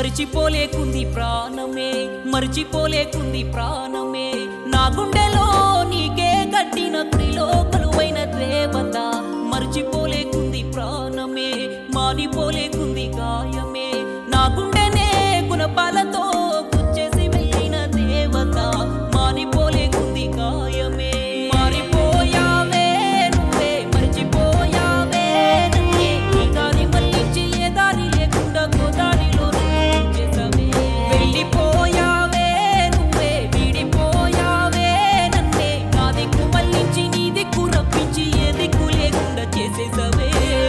మరిచిపోలేకుంది ప్రాణమే మరిచిపోలేకుంది ప్రాణమే నా గుండెలో నీకే కట్టిన గుడిలో కొలువైన దేవత మరిచిపోలేకుంది ప్రాణమే మారిపోలేకుంది గాయమే నా గుండెనే గుణపాలతో గుచ్చేసి వెళ్ళిన దేవత మారిపోలేకుంది గాయమే మారిపోయావే నువ్వే మరిచిపోయావే నన్నే ఈ దారి మళ్ళించి ఏ దారి లేకుండా గోదారిలో చేసావే వెళ్ళిపోయావే నువ్వే విడిపోయావే నన్నే నా దిక్కు మళ్ళించి నీ దిక్కు రప్పించి ఏ దిక్కు లేకుండా చేసేసావే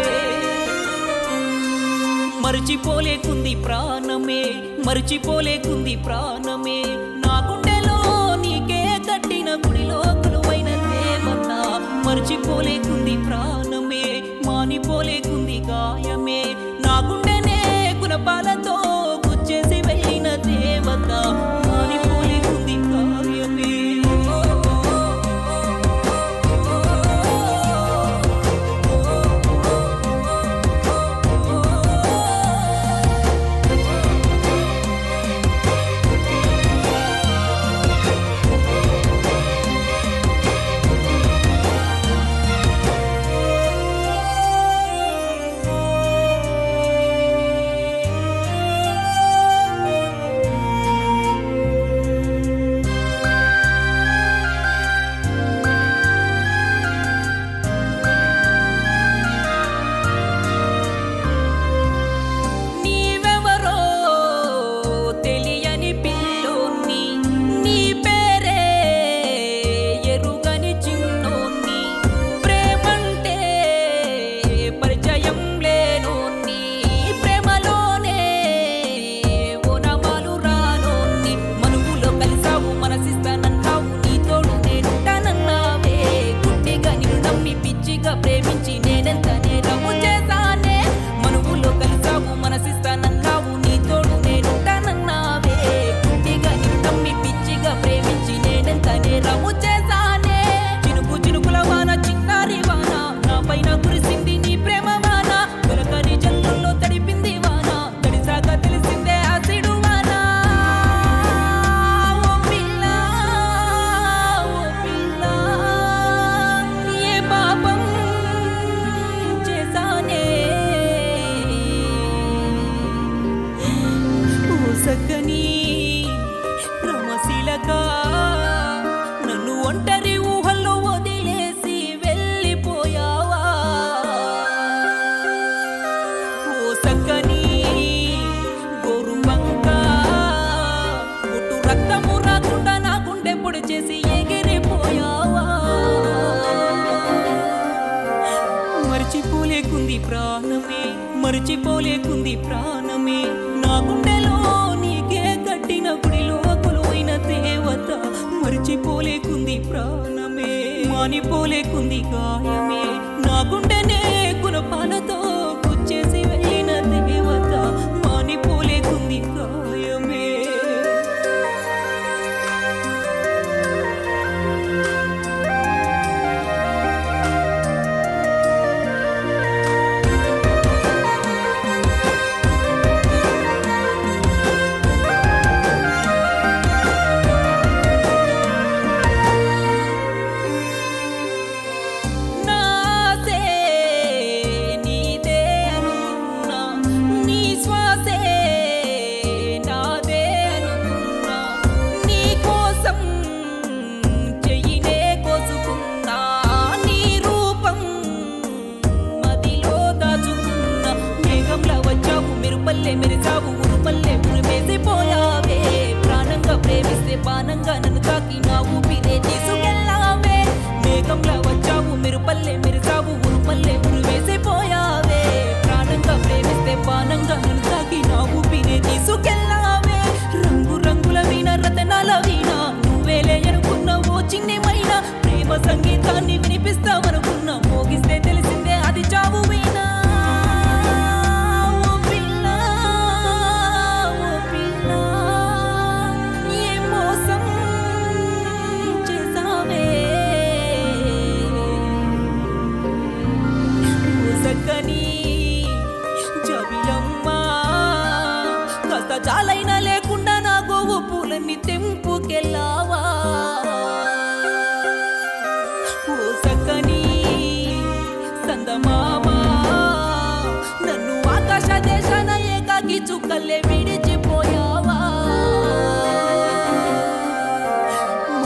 మరచిపోలేకుంది ప్రాణమే మరచిపోలేకుంది ప్రాణమే నా గుండెలో నీకే కట్టిన గుడిలో కొలువైన దేవత మరచిపోలేకుంది ప్రాణమే మానిపోలేకుంది గాయమే నా గుండెనే గుణపాలతో గుచ్చేసి వెళ్ళిన దేవత మానిపోలేకుంది గాయమే నీవెవరో తెలియని పిల్లోన్ని నీ పేరే ఎరుగని చిన్నోన్ని ప్రేమంటే పరిచయం లేనోన్ని ప్రేమలోనే ఓనమాలు రానోన్ని మనువులో కలిసావు మనసిస్తానన్నావు నీ తోడు నేనుంటానన్నావే గుడ్డిగా నిన్ను నమ్మి పిచ్చిగా ప్రేమించి నేనెంత నేరము చేశానే మనువులో కలిసావు మనసిస్తానన్నావు నీ తోడు నేనుంటానన్నావే గుడ్డిగా నిన్ను నమ్మి పిచ్చిగా ప్రేమించి నేనెంత నేరము చేశానే చినుకు చినుకుల వాన చిన్నారి వాన నా పైన కురిసింది నీ ప్రేమ వాన దొరకని జల్లుల్లో తడిపింది వాన తడిసాక తెలిసిందే ఆసిడు వాన ఓ పిల్ల ఓ పిల్ల ఏ పాపం చేశానే ఓ సక్కని రమశీలక నన్ను ఒంటరి ఊహల్లో వదిలేసి వెళ్ళిపోయావా ఓ సక్కని గోరుబంక పుట్టు రక్తము రాకుండా నా గుండె పొడి చేసి ఎగిరిపోయావా మర్చిపోలేకుంది ప్రాణమే మర్చిపోలేకుంది ప్రాణమే నా గుండెలో నీకే కట్టిన గుడిలో కొలువైన దేవత మర్చిపోలేకుంది ప్రాణమే మానిపోలేకుంది గాయమే నా గుండెనే గుణపాలతో గుచ్చేసి వెళ్ళిన దేవత మానిపోలేకుంది గాయమే నాసే నీదే అనుకున్నా నీ శ్వాసే నాదే అనుకున్నా నీ కోసం చెయ్యినే కోసుకున్నా నీ రూపం మదిలో దాచుకున్నా మేఘంలా వచ్చావు మెరుపల్లె మెరిసావు ఉరుపల్లె ఉరిమేసిపోయావే ప్రాణంగా ప్రేమిస్తే బాణంగా నన్ను తాకి నా ఊపిరే తీసుకెళ్ళావే మేఘంలా వచ్చావు మెరుపల్లె మెరిసావు ఉరుపల్లె ఉరివేసిపోయావే ప్రాణంగా ప్రేమిస్తే బాణంగా నన్ను తాకి నా ఊపిరే తీసుకెళ్ళావే రంగు రంగుల వీణ రతనాల వీణ నువ్వేలే అనుకున్న ఓ చిన్నమైన ప్రేమ సంగీతాన్ని వినిపిస్తావనుకున్నా మోగిస్తే తెలిసిందే అది చావు వీణ ఓ పిల్ల, ఓ పిల్ల, ఏ మోసం చేసావే ఓ సక్కని జబిలమ్మ కాస్త వల్లే విడిచిపోయావా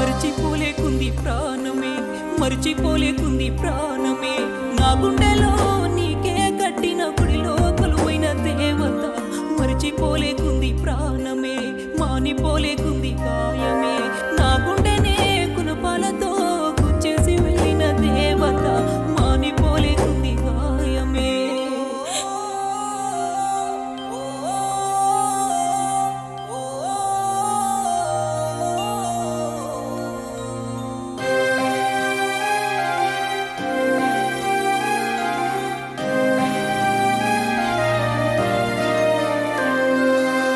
మర్చిపోలేకుంది ప్రాణమే మర్చిపోలేకుంది ప్రాణమే నా గుండెలో